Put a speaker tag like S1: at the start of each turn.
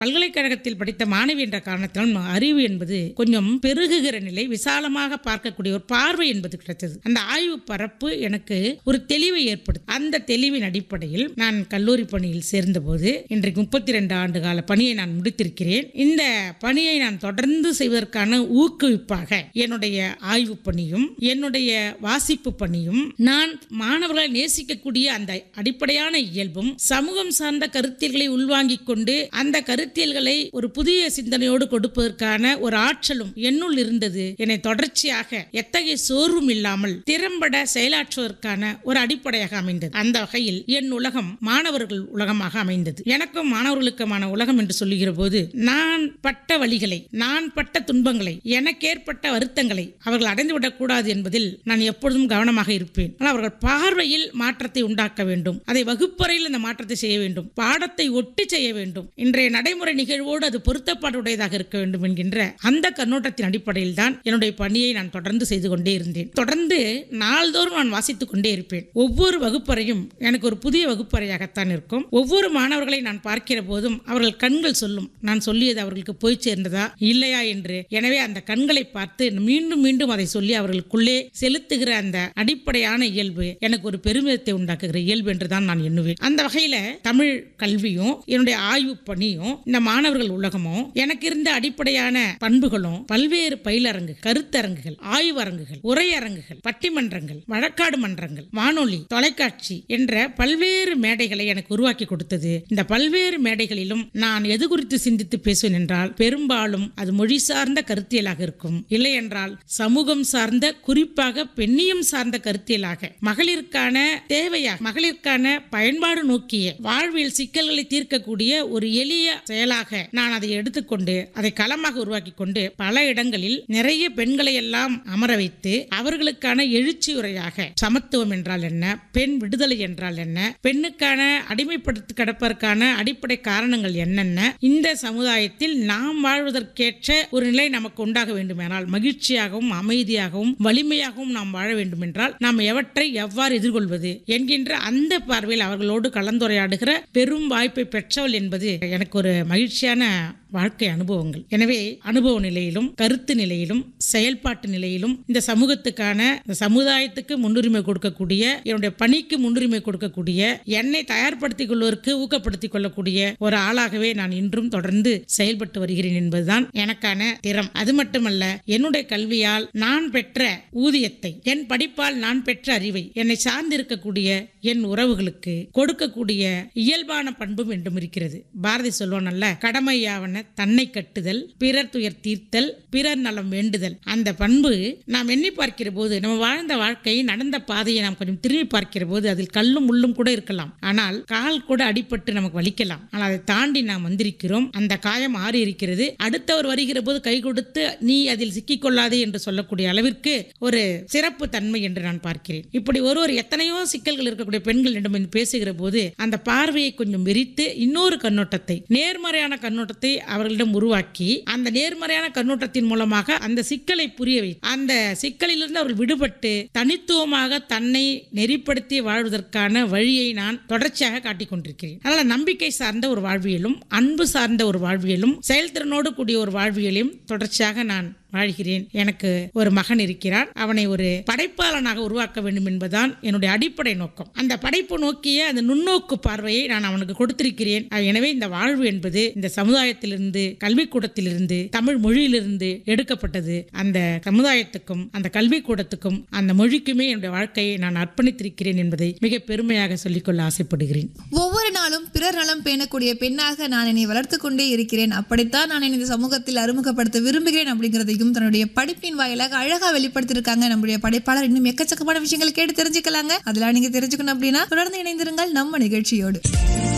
S1: பல்கலைக்கழகத்தில் படித்த மாணவி என்ற காரணத்தால் அறிவு என்பது கொஞ்சம் பெருகுகிற நிலை விசாலமாக பார்க்கக்கூடிய ஒரு பார்வை என்பது கிடைத்தது அந்த ஆய்வு பரப்பு எனக்கு ஒரு தெளிவை ஏற்படுது அந்த தெளிவின் அடிப்படையில் நான் கல்லூரி பணியில் சேர்ந்தபோது இன்றைக்கு முப்பத்தி ரெண்டு ஆண்டு கால பணியை நான் முடித்திருக்கிறேன் இந்த பணியை நான் தொடர்ந்து செய்வதற்கான ஊக்குவிப்பாக என்னுடைய ஆய்வு பணியும் என்னுடைய வாசிப்பு பணியும் நான் மாணவர்களை நேசிக்கக்கூடிய அந்த அடிப்படையான இயல்பும் சமூகம் சார்ந்த கருத்தியல்களை உள்வாங்கிக் கொண்டு அந்த கருத்தியல்களை ஒரு புதிய சிந்தனையோடு கொடுப்பதற்கான ஒரு ஆற்றலும் என்னுள் இருந்தது என்னை தொடர்ச்சியாக எத்தகைய சோர்வும் இல்லாமல் திறம்பட செயலாற்றுவதற்கான ஒரு அடிப்படையாக அமைந்தது அந்த வகையில் என் உலகம் மாணவர்கள் உலகமாக அமைந்தது எனக்கும் மாணவர்களுக்குமான உலகம் என்று சொல்லுகிற போது நான் பட்ட வழிகளை நான் பட்ட துன்பங்களை எனக்கு ஏற்பட்ட வருத்தங்களை அவர்கள் அடைந்துவிடக் கூடாது என்பதில் நான் எப்பொழுதும் கவனமாக இருப்பேன் ஆனால் அவர்கள் பார்வையில் மாற்றத்தை உண்டாக்க வேண்டும் அதை வகுப்பறையில் அந்த மாற்றத்தை செய்ய வேண்டும் பாடத்தை ஒட்டி செய்ய வேண்டும் இன்றைய நடைமுறை நிகழ்வோடு அது பொருத்தப்பாடுடையதாக இருக்க வேண்டும் என்கின்ற அந்த கண்ணோட்டத்தின் அடிப்படையில் தான் என்னுடைய பணியை நான் தொடர்ந்து செய்து கொண்டே இருந்தேன் தொடர்ந்து நாள்தோறும் நான் வாசித்துக் கொண்டே இருப்பேன் ஒவ்வொரு வகுப்பறையும் எனக்கு ஒரு புதிய வகுப்பறையாகத்தான் இருக்கும் ஒவ்வொரு மாணவர்களை நான் பார்க்கிற போதும் அவர்கள் கண்கள் சொல்லும் நான் சொல்லியது அவர்களுக்கு போய் சேர்ந்ததா இல்லையா என்று எனவே அந்த கண்களை பார்த்து மீண்டும் மீண்டும் அதை சொல்லி அவர்களுக்குள்ளே செலுத்துகிற அந்த அடிப்படையான இயல்பு எனக்கு ஒரு பெருமிதத்தை உண்டாக்குகிற இயல்பு என்று தான் நான் எண்ணுவேன் அந்த வகையில தமிழ் கல்வியும் என்னுடைய ஆய்வு பணியும் இந்த மாணவர்கள் உலகமும் எனக்கு இருந்த அடிப்படையான பண்புகளும் பல்வேறு பயிலரங்கு கருத்தரங்குகள் ஆய்வரங்குகள் உரையரங்குகள் பட்டிமன்றங்கள் வழக்காடு மன்றங்கள் வானொலி தொலைக்காட்சி என்ற பல்வேறு மேடைகளை எனக்கு உருவாக்கி கொடுத்தது இந்த பல்வேறு மேடைகளிலும் நான் எது குறித்து சிந்தித்து பேசுவேன் என்றால் பெரும்பாலும் அது மொழி சார்ந்த கருத்தியலாக இருக்கும் இல்லை என்றால் சமூகம் சார்ந்த குறிப்பாக பெண்ணியம் சார்ந்த கருத்தியலாக மகளிருக்கான தேவையாக மகளிருக்கான பயன்பாடு நோக்கிய வாழ்வியல் சிக்கல்களை தீர்க்கக்கூடிய ஒரு எளிய செயலாக நான் அதை எடுத்துக்கொண்டு அதை களமாக உருவாக்கி கொண்டு பல இடங்களில் நிறைய பெண்களை எல்லாம் அமர வைத்து அவர்களுக்கான எழுச்சி உரையாக சமத்துவம் என்றால் என்ன பெண் விடுதலை என்றால் என்ன பெண்ணுக்கான அடிமைப்படுத்தி கிடப்பதற்கான அடிப்படை காரணங்கள் என்னென்ன இந்த சமுதாயத்தில் நாம் வாழ்வதற்கேற்ற ஒரு நிலை நமக்கு உண்டாக வேண்டுமானால் மகிழ்ச்சியாகவும் அமைதியாகவும் வலிமையாகவும் நாம் வாழ வேண்டும் என்றால் நாம் எவற்றை எவ்வாறு எதிர்கொள்வது என்கின்ற அந்த பார்வையில் அவர்களோடு கலந்துரையாடுகிற பெரும் வாய்ப்பை பெற்றவள் என்பது எனக்கு ஒரு மகிழ்ச்சியான வாழ்க்கை அனுபவங்கள் எனவே அனுபவ நிலையிலும் கருத்து நிலையிலும் செயல்பாட்டு நிலையிலும் இந்த சமூகத்துக்கான இந்த சமுதாயத்துக்கு முன்னுரிமை கொடுக்கக்கூடிய என்னுடைய பணிக்கு முன்னுரிமை கொடுக்கக்கூடிய என்னை தயார்படுத்திக் கொள்வதற்கு ஊக்கப்படுத்திக் கொள்ளக்கூடிய ஒரு ஆளாகவே நான் இன்றும் தொடர்ந்து செயல்பட்டு வருகிறேன் என்பதுதான் எனக்கான திறம் அது மட்டுமல்ல என்னுடைய கல்வியால் நான் பெற்ற ஊதியத்தை என் படிப்பால் நான் பெற்ற அறிவை என்னை சார்ந்திருக்கக்கூடிய என் உறவுகளுக்கு கொடுக்கக்கூடிய இயல்பான பண்பும் என்றும் இருக்கிறது பாரதி சொல்வான் அல்ல கடமையாவன தன்னை கட்டுதல் பிறர் துயர் தீர்த்தல் பிறர் நலம் வேண்டுதல் அந்த பண்பு நாம் எண்ணி பார்க்கிற போது நம்ம வாழ்ந்த வாழ்க்கை நடந்த பாதையை நாம் கொஞ்சம் திரும்பி பார்க்கிற போது அதில் கல்லும் முள்ளும் கூட இருக்கலாம் ஆனால் கால் கூட அடிபட்டு நமக்கு வலிக்கலாம் ஆனால் அதை தாண்டி நாம் வந்திருக்கிறோம் அந்த காயம் ஆறி இருக்கிறது அடுத்தவர் வருகிற போது கை கொடுத்து நீ அதில் சிக்கிக்கொள்ளாதே என்று சொல்லக்கூடிய அளவிற்கு ஒரு சிறப்பு தன்மை என்று நான் பார்க்கிறேன் இப்படி ஒருவர் எத்தனையோ சிக்கல்கள் இருக்கக்கூடிய பெண்களிடம் இன்று பேசுகிற போது அந்த பார்வையை கொஞ்சம் விரித்து இன்னொரு கண்ணோட்டத்தை நேர்மறையான கண்ணோட்டத்தை அவர்களிடம் உருவாக்கி அந்த நேர்மறையான கண்ணோட்டத்தின் மூலமாக அந்த சிக்கலை புரிய வை அந்த சிக்கலிலிருந்து அவர்கள் விடுபட்டு தனித்துவமாக தன்னை நெறிப்படுத்தி வாழ்வதற்கான வழியை நான் தொடர்ச்சியாக காட்டிக் கொண்டிருக்கிறேன் அதனால நம்பிக்கை சார்ந்த ஒரு வாழ்வியலும் அன்பு சார்ந்த ஒரு வாழ்வியலும் செயல்திறனோடு கூடிய ஒரு வாழ்வியலையும் தொடர்ச்சியாக நான் வாழ்கிறேன் எனக்கு ஒரு மகன் இருக்கிறான் அவனை ஒரு படைப்பாளனாக உருவாக்க வேண்டும் என்பதுதான் என்னுடைய அடிப்படை நோக்கம் அந்த படைப்பு நோக்கிய அந்த நுண்ணோக்கு பார்வையை நான் அவனுக்கு கொடுத்திருக்கிறேன் அஹ் எனவே இந்த வாழ்வு என்பது இந்த சமுதாயத்திலிருந்து கல்விக்கூடத்திலிருந்து தமிழ் மொழியிலிருந்து எடுக்கப்பட்டது அந்த சமுதாயத்துக்கும் அந்த கல்விக்கூடத்துக்கும் அந்த மொழிக்குமே என்னுடைய வாழ்க்கையை நான் அர்ப்பணித்திருக்கிறேன் என்பதை மிக பெருமையாக சொல்லிக்கொள்ள ஆசைப்படுகிறேன்
S2: ஒவ்வொரு நாளும் பிறர் நலம் பேணக்கூடிய பெண்ணாக நான் என்னை வளர்த்து கொண்டே இருக்கிறேன் அப்படித்தான் நான் என்னை இந்த சமூகத்தில் அறிமுகப்படுத்த விரும்புகிறேன் அப்படிங்கிறதையும் தன்னுடைய படிப்பின் வாயிலாக அழகா வெளிப்படுத்தியிருக்காங்க நம்முடைய படைப்பாளர் இன்னும் எக்கச்சக்கமான விஷயங்களை கேட்டு தெரிஞ்சுக்கலாங்க அதெல்லாம் நீங்க தெரிஞ்சுக்கணும் அப்படின்னா தொடர்ந்து இணைந்திருங்கள் நம்ம நிகழ்ச்சியோடு